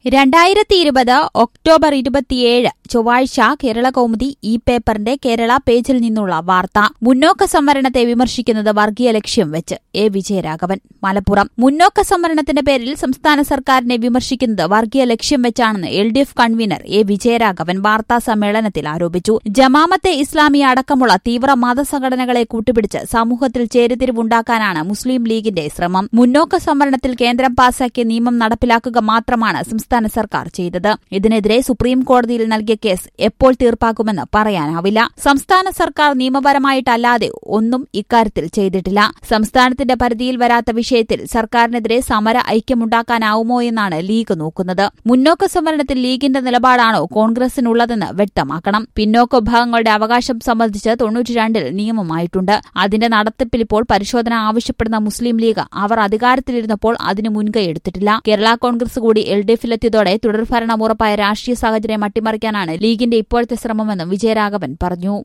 രണ്ടായിരത്തി ഇരുപത് ഒക്ടോബർ ഇരുപത്തിയേഴ് ചൊവ്വാഴ്ച കേരള കൗമുദി ഈ പേപ്പറിന്റെ കേരള പേജിൽ നിന്നുള്ള വാർത്ത മുന്നോക്ക സംവരണത്തെ വിമർശിക്കുന്നത് വർഗീയ ലക്ഷ്യം വെച്ച് എ വിജയരാഘവൻ മലപ്പുറം മുന്നോക്ക സംവരണത്തിന്റെ പേരിൽ സംസ്ഥാന സർക്കാരിനെ വിമർശിക്കുന്നത് വർഗീയ ലക്ഷ്യം വെച്ചാണെന്ന് L D F convener A Vijayaraghavan വാർത്താ സമ്മേളനത്തിൽ ആരോപിച്ചു ജമാമത്തെ ഇസ്ലാമിയ അടക്കമുള്ള തീവ്ര മതസംഘടനകളെ കൂട്ടുപിടിച്ച് സമൂഹത്തിൽ ചേരിതിരിവുണ്ടാക്കാനാണ് മുസ്ലിം ലീഗിന്റെ ശ്രമം മുന്നോക്ക സംവരണത്തിൽ കേന്ദ്രം പാസാക്കിയ നിയമം നടപ്പിലാക്കുക മാത്രമാണ് സംസ്ഥാന സർക്കാർ ചെയ്തത് ഇതിനെതിരെ സുപ്രീം കോടതിയിൽ നൽകിയ കേസ് എപ്പോൾ തീർപ്പാക്കുമെന്ന് പറയാനാവില്ല സംസ്ഥാന സർക്കാർ നിയമപരമായിട്ടല്ലാതെ ഒന്നും ഇക്കാര്യത്തിൽ ചെയ്തിട്ടില്ല സംസ്ഥാനത്തിന്റെ പരിധിയിൽ വരാത്ത വിഷയത്തിൽ സർക്കാരിനെതിരെ സമര ഐക്യമുണ്ടാക്കാനാവുമോ എന്നാണ് ലീഗ് നോക്കുന്നത് മുന്നോക്ക സംവരണത്തിൽ ലീഗിന്റെ നിലപാടാണോ കോൺഗ്രസിനുള്ളതെന്ന് വ്യക്തമാക്കണം പിന്നോക്ക വിഭാഗങ്ങളുടെ അവകാശം സംബന്ധിച്ച് തൊണ്ണൂറ്റിരണ്ടിൽ നിയമമായിട്ടുണ്ട് അതിന്റെ നടത്തിപ്പിൽ ഇപ്പോൾ പരിശോധന ആവശ്യപ്പെടുന്ന മുസ്ലിം ലീഗ് അവർ അധികാരത്തിലിരുന്നപ്പോൾ അതിന് മുൻകൈ എടുത്തിട്ടില്ല കേരള കോൺഗ്രസ് കൂടി എൽ ഡി എഫിലെത്തിയതോടെ തുടർഭരണം ഉറപ്പായ രാഷ്ട്രീയ സാഹചര്യം അട്ടിമറിക്കാനാണ് ലീഗിന്റെ ഇപ്പോഴത്തെ ശ്രമമെന്നും വിജയരാഘവൻ പറഞ്ഞു